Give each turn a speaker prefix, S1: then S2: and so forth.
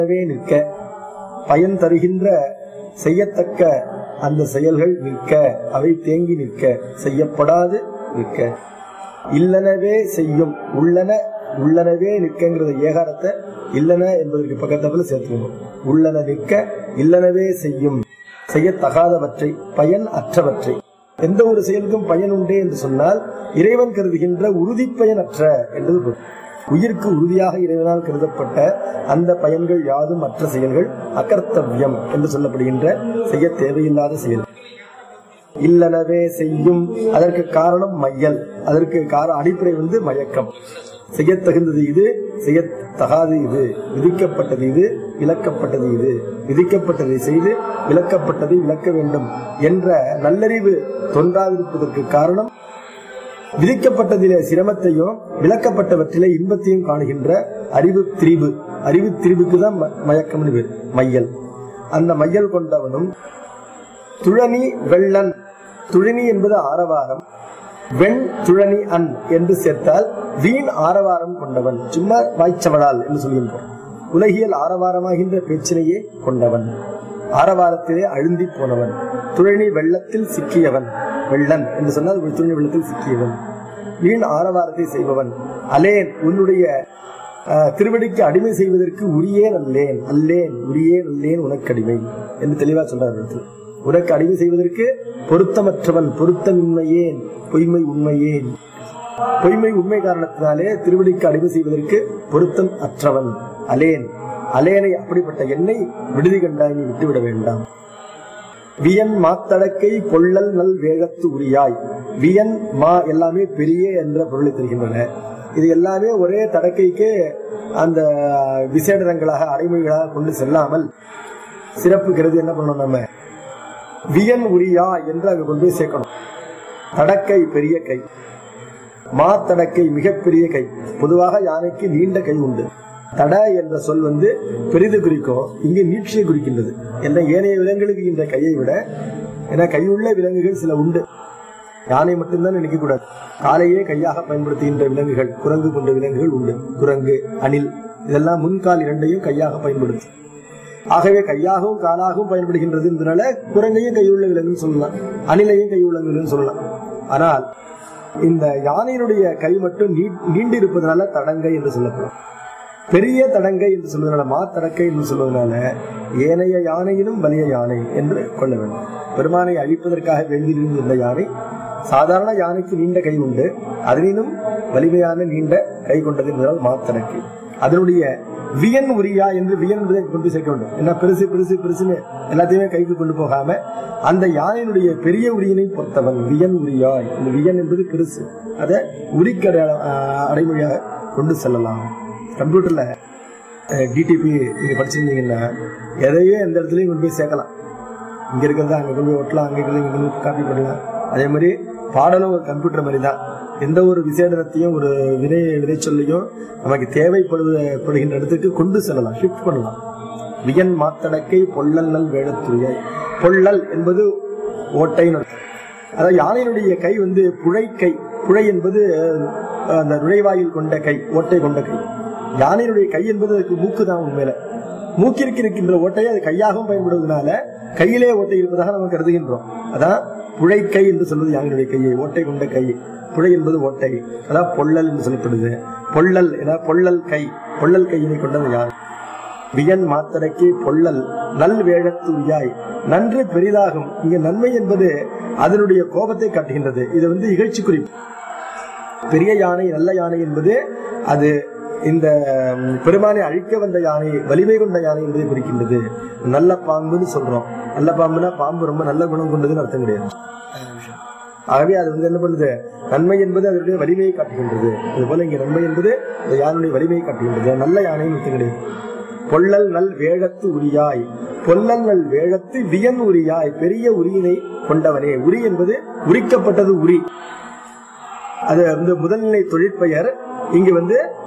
S1: எனவே நிற்க பயன் தருகின்ற செய்யத்தக்க அந்த செயல்கள் நிற்க அவை தேங்கி நிற்க செய்யப்படாது நிற்க இல்லனவே செய்யும் உள்ளன உள்ளனவே நிற்கங்கிறத ஏகாரத்தை இல்லன என்பதற்கு பக்கத்துல சேர்த்துக்கணும் உள்ளன நிற்க இல்லனவே செய்யும் செய்யத்தகாதவற்றை பயன் அற்றவற்றை எந்த ஒரு செயலுக்கும் பயன் உண்டே என்று சொன்னால் இறைவன் கருதுகின்ற உறுதி பயனற்ற என்பது பொருள் உயிருக்கு உறுதியாக இறைவனால் கருதப்பட்ட அந்த பயன்கள் யாதும் மற்ற செயல்கள் அகர்த்தவியம் என்று சொல்லப்படுகின்ற செய்ய தேவையில்லாத செயல் இல்லனவே செய்யும் அதற்கு காரணம் மையல் அதற்கு கார அடிப்படை வந்து மயக்கம் செய்யத்தகுந்தது இது செய்யத்தகாது இது விதிக்கப்பட்டது இது விலக்கப்பட்டது இது விதிக்கப்பட்டதை செய்து விலக்கப்பட்டதை விலக்க வேண்டும் என்ற நல்லறிவு தோன்றாதிருப்பதற்கு காரணம் விதிக்கப்பட்டதிலே சிரமத்தையும் விளக்கப்பட்டவற்றிலே இன்பத்தையும் காணுகின்ற அறிவு திரிபு அறிவு திரிபுக்கு தான் ம- மயக்கம்னு பேர் மையல் அந்த மையல் கொண்டவனும் துழனி வெள்ளன் துழனி என்பது ஆரவாரம் வெண் துழனி அன் என்று சேர்த்தால் வீண் ஆரவாரம் கொண்டவன் சும்மா வாய்ச்சவடால் என்று சொல்கின்றோம் உலகியல் ஆரவாரமாகின்ற பேச்சினையே கொண்டவன் ஆரவாரத்திலே அழுந்தி போனவன் துழனி வெள்ளத்தில் சிக்கியவன் வெள்ளன் என்று சொன்னால் ஒரு துழனி வெள்ளத்தில் சிக்கியவன் வீண் ஆரவாரத்தை செய்பவன் அலேன் உன்னுடைய அஹ், திருவடிக்கு அடிமை செய்வதற்கு உரியேன் அல்லேன் அல்லேன் உரியேன் அல்லேன் உனக்கு அடிமை என்று தெளிவா சொல்றார் இந்த இடத்துல. உனக்கு அடிமை செய்வதற்கு பொருத்தமற்றவன் பொருத்தமின்மையேன் பொய்மை உண்மையேன் பொய்மை உண்மை காரணத்தினாலே திருவடிக்கு அடிமை செய்வதற்கு பொருத்தம் அற்றவன் அலேன் அலேனை அப்படிப்பட்ட என்னை விடுதி கண்டாய் நீ விட்டுவிட வேண்டாம் வியன் மாத்தடக்கை பொள்ளல் நல் வேழத்து உரியாய் வியன் மா எல்லாமே பெரிய என்ற பொருளை தருகின்றன இது எல்லாமே ஒரே தடக்கைக்கு அந்த விசேடங்களாக அடைமொழிகளாக கொண்டு செல்லாமல் சிறப்பு கருதி என்ன பண்ணணும் நம்ம வியன் உரியா என்று அங்க கொண்டு போய் சேர்க்கணும் தடக்கை பெரிய கை மாத்தடக்கை மிகப்பெரிய கை பொதுவாக யானைக்கு நீண்ட கை உண்டு தட என்ற சொல் வந்து பெரிது குறிக்கும் இங்கு நீட்சியை குறிக்கின்றது என்ன ஏனைய விலங்குகளுக்கு இந்த கையை விட ஏன்னா கையுள்ள விலங்குகள் சில உண்டு யானை மட்டும்தான் நினைக்க கூடாது காலையே கையாக பயன்படுத்துகின்ற விலங்குகள் குரங்கு போன்ற விலங்குகள் உண்டு குரங்கு அணில் இதெல்லாம் முன்கால் இரண்டையும் கையாக பயன்படுத்தும் ஆகவே கையாகவும் காலாகவும் பயன்படுகின்றதுனால குரங்கையும் கையுள்ள விலங்குன்னு சொல்லலாம் அணிலையும் கையுள்ள விலங்குன்னு சொல்லலாம் ஆனால் இந்த யானையினுடைய கை மட்டும் நீ- நீண்டு இருப்பதனால தடங்கை என்று சொல்லப்படும் பெரிய தடங்கை என்று சொல்வதனால மாத்தடக்கை என்று சொல்வதனால ஏனைய யானையிலும் வலிய யானை என்று கொள்ள வேண்டும் பெருமானை அழிப்பதற்காக வேண்டியிருந்த இந்த யானை சாதாரண யானைக்கு நீண்ட கை உண்டு அதனினும் வலிமையான நீண்ட கை கொண்டது என்பதால் மாத்தடக்கை அதனுடைய வியன் உரியா என்று வியன் என்பதை கொண்டு சேர்க்க வேண்டும் என்ன பெருசு பெருசு பெருசுன்னு எல்லாத்தையுமே கைக்கு கொண்டு போகாம அந்த யானையினுடைய பெரிய உரியினை பொறுத்தவன் வியன் உரியாய் இந்த வியன் என்பது பெருசு அதை உரிக்கு அடையாள ஆஹ், அடைமொழியாக கொண்டு செல்லலாம் கம்ப்யூட்டர்ல டிடிபி நீங்க படிச்சிருந்தீங்கன்னா எதையே எந்த இடத்துலயும் கொண்டு போய் சேர்க்கலாம் இங்க இருக்கிறத அங்க கொண்டு போய் ஒட்டலாம் அங்க இருக்கிறத இங்க கொண்டு போய் காப்பி பண்ணலாம் அதே மாதிரி பாடலும் ஒரு கம்ப்யூட்டர் மாதிரி தான் எந்த ஒரு விசேடத்தையும் ஒரு வினை வினைச்சொல்லையும் நமக்கு தேவைப்படுகின்ற இடத்துக்கு கொண்டு செல்லலாம் ஷிஃப்ட் பண்ணலாம் வியன் மாத்தடக்கை பொள்ளல் நல் வேடத்துறையாய் பொள்ளல் என்பது ஓட்டைன்னு அர்த்தம். அதாவது யானையினுடைய கை வந்து புழை கை புழை என்பது அஹ், அந்த நுழைவாயில் கொண்ட கை ஓட்டை கொண்ட கை யானையினுடைய கை என்பது அதுக்கு மூக்கு தான் உண்மையில மூக்கிற்கு இருக்கின்ற ஓட்டையை அது கையாகவும் பயன்படுவதனால கையிலே ஓட்டை இருப்பதாக நம்ம கருதுகின்றோம் அதான் புழைக்கை என்று சொல்வது யானையினுடைய கையை ஓட்டை கொண்ட கை புழை என்பது ஓட்டை அதான் பொள்ளல் என்று சொல்லப்படுது பொள்ளல் என பொள்ளல் கை பொள்ளல் கையினை கொண்டது யானை வியன் மாத்தரைக்கு பொள்ளல் நல் வேழத்துரியாய் நன்று பெரிதாகும் இங்க நன்மை என்பது அதனுடைய கோபத்தை காட்டுகின்றது இது வந்து இகழ்ச்சி குறிப்பு பெரிய யானை நல்ல யானை என்பது அது இந்த ம், பெருமானை அழிக்க வந்த யானை வலிமை கொண்ட யானை என்பதை குறிக்கின்றது நல்ல பாம்புன்னு சொல்றோம் நல்ல பாம்புனா பாம்பு ரொம்ப நல்ல குணம் கொண்டதுன்னு அர்த்தம் கிடையாது ஆகவே அது வந்து என்ன பண்ணுது நன்மை என்பது அதனுடைய வலிமையை காட்டுகின்றது அதுபோல இங்க நன்மை என்பது இந்த யானையுடைய வலிமையை காட்டுகின்றது நல்ல யானைன்னு அர்த்தம் கிடையாது பொள்ளல் நல் வேழத்து உரியாய் பொல்லல் நல் வேழத்து வியன் உரியாய் பெரிய உரியினை கொண்டவனே உரி என்பது உரிக்கப்பட்டது உரி அது வந்து முதல்நிலை தொழிற்பெயர் இங்கு வந்து